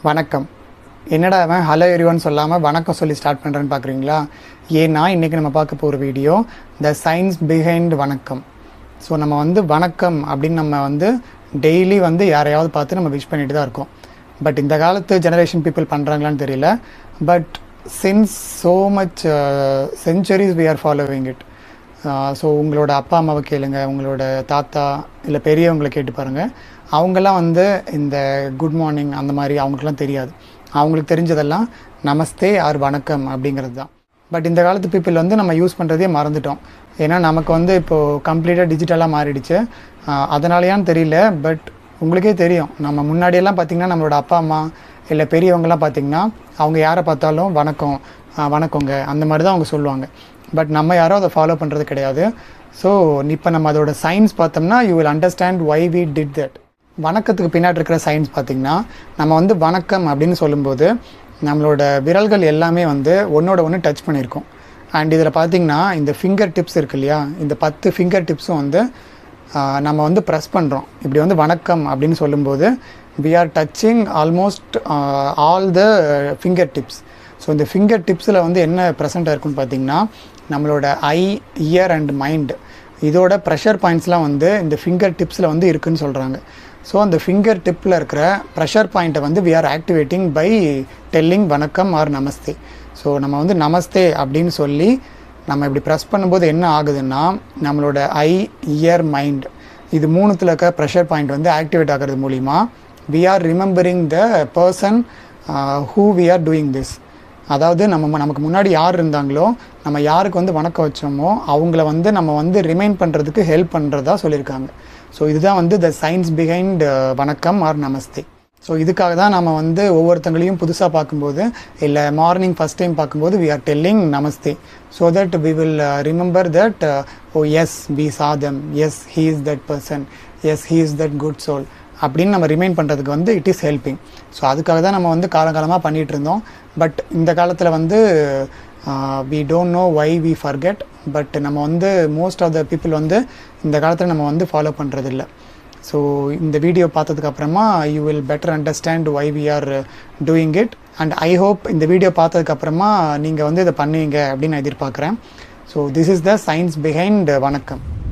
வணக்கம் என்னடா அவன் ஹலோ எரிவான்னு சொல்லாமல் வணக்கம் சொல்லி ஸ்டார்ட் பண்ணுறேன்னு பார்க்குறீங்களா ஏன்னா இன்றைக்கி நம்ம பார்க்க போகிற வீடியோ த சயின்ஸ் பிஹைண்ட் வணக்கம் ஸோ நம்ம வந்து வணக்கம் அப்படின்னு நம்ம வந்து டெய்லி வந்து யாரையாவது பார்த்து நம்ம விஷ் பண்ணிட்டு தான் இருக்கோம் பட் இந்த காலத்து ஜெனரேஷன் பீப்புள் பண்ணுறாங்களான்னு தெரியல but since so much centuries we are following it so உங்களோட அப்பா அம்மாவை கேளுங்க உங்களோட தாத்தா இல்லை பெரியவங்களை கேட்டு பாருங்கள் அவங்கெல்லாம் வந்து இந்த குட் மார்னிங் அந்த மாதிரி அவங்களுக்குலாம் தெரியாது அவங்களுக்கு தெரிஞ்சதெல்லாம் நமஸ்தே ஆர் வணக்கம் அப்படிங்கிறது தான் பட் இந்த காலத்து பீப்புள் வந்து நம்ம யூஸ் பண்ணுறதே மறந்துட்டோம் ஏன்னா நமக்கு வந்து இப்போது கம்ப்ளீட்டாக டிஜிட்டலாக மாறிடுச்சு ஆஹ் அதனாலயான்னு தெரியல பட் உங்களுக்கே தெரியும் நம்ம முன்னாடியெல்லாம் பார்த்திங்கன்னா நம்மளோட அப்பா அம்மா இல்லை பெரியவங்கலாம் பார்த்திங்கன்னா அவங்க யாரை பார்த்தாலும் வணக்கம் ஆஹ் வணக்கங்க அந்த மாதிரி தான் அவங்க சொல்லுவாங்க பட் நம்ம யாரும் அதை ஃபாலோ பண்ணுறது கிடையாது ஸோ இப்போ நம்ம அதோட சயின்ஸ் பார்த்தோம்னா you will understand why we did that வணக்கத்துக்கு பின்னாடி இருக்கிற சயின்ஸ் பார்த்திங்கன்னா நம்ம வந்து வணக்கம் அப்படின்னு சொல்லும்போது நம்மளோட விரல்கள் எல்லாமே வந்து ஒன்றோட ஒன்று டச் பண்ணியிருக்கோம் அண்ட் இதில் பார்த்திங்கன்னா இந்த ஃபிங்கர் டிப்ஸ் இருக்கு இல்லையா இந்த பத்து ஃபிங்கர் டிப்ஸும் வந்து ஆஹ், நம்ம வந்து ப்ரெஸ் பண்ணுறோம் இப்படி வந்து வணக்கம் அப்படின்னு சொல்லும்போது we are touching almost all the finger tips so இந்த ஃபிங்கர் டிப்ஸில் வந்து என்ன ப்ரெசண்ட்டாக இருக்குன்னு பார்த்தீங்கன்னா நம்மளோட ஐ இயர் அண்ட் மைண்ட் இதோட ப்ரெஷர் பாயிண்ட்ஸ்லாம் வந்து இந்த ஃபிங்கர் டிப்ஸில் வந்து இருக்குன்னு சொல்கிறாங்க ஸோ அந்த ஃபிங்கர் டிப்பில் இருக்கிற ப்ரெஷர் பாயிண்ட்டை வந்து we are activating by telling வணக்கம் ஆர் நமஸ்தே ஸோ நம்ம வந்து நமஸ்தே அப்படின்னு சொல்லி நம்ம இப்படி ப்ரெஸ் பண்ணும்போது என்ன ஆகுதுன்னா நம்மளோட ஐ இயர் மைண்ட் இது மூணுத்தில் இருக்க ப்ரெஷர் பாயிண்ட் வந்து ஆக்டிவேட் ஆகிறது மூலிமா we are remembering the person who we are doing this அதாவது நம்ம நமக்கு முன்னாடி யார் இருந்தாங்களோ நம்ம யாருக்கு வந்து வணக்கம் வச்சோமோ அவங்கள வந்து நம்ம வந்து ரிமைண்ட் பண்ணுறதுக்கு ஹெல்ப் பண்ணுறதா சொல்லியிருக்காங்க ஸோ இதுதான் வந்து த சயின்ஸ் பிஹைண்ட் வணக்கம் ஆர் நமஸ்தே ஸோ இதுக்காக தான் நம்ம வந்து ஒவ்வொருத்தங்களையும் புதுசாக பார்க்கும்போது இல்லை மார்னிங் ஃபஸ்ட் டைம் பார்க்கும்போது வி ஆர் டெல்லிங் நமஸ்தே so that we will remember that oh yes we சாதம் yes he is that person yes he is that good soul அப்படின்னு நம்ம ரிமைண்ட் பண்ணுறதுக்கு வந்து இட் இஸ் ஹெல்பிங் ஸோ அதுக்காக தான் நம்ம வந்து காலகாலமாக பண்ணிகிட்டு இருந்தோம் பட் இந்த காலத்தில் வந்து we don't know why we forget but நம்ம வந்து மோஸ்ட் ஆஃப் த பீப்புள் வந்து இந்த காலத்தில் நம்ம வந்து ஃபாலோ பண்ணுறதில்ல ஸோ இந்த வீடியோ பார்த்ததுக்கு அப்புறமா you will better understand why we are doing it and I hope இந்த வீடியோ பார்த்ததுக்கு அப்புறமா நீங்கள் வந்து இதை பண்ணுவீங்க அப்படின்னு நான் எதிர்பார்க்குறேன் so this is the science behind வணக்கம்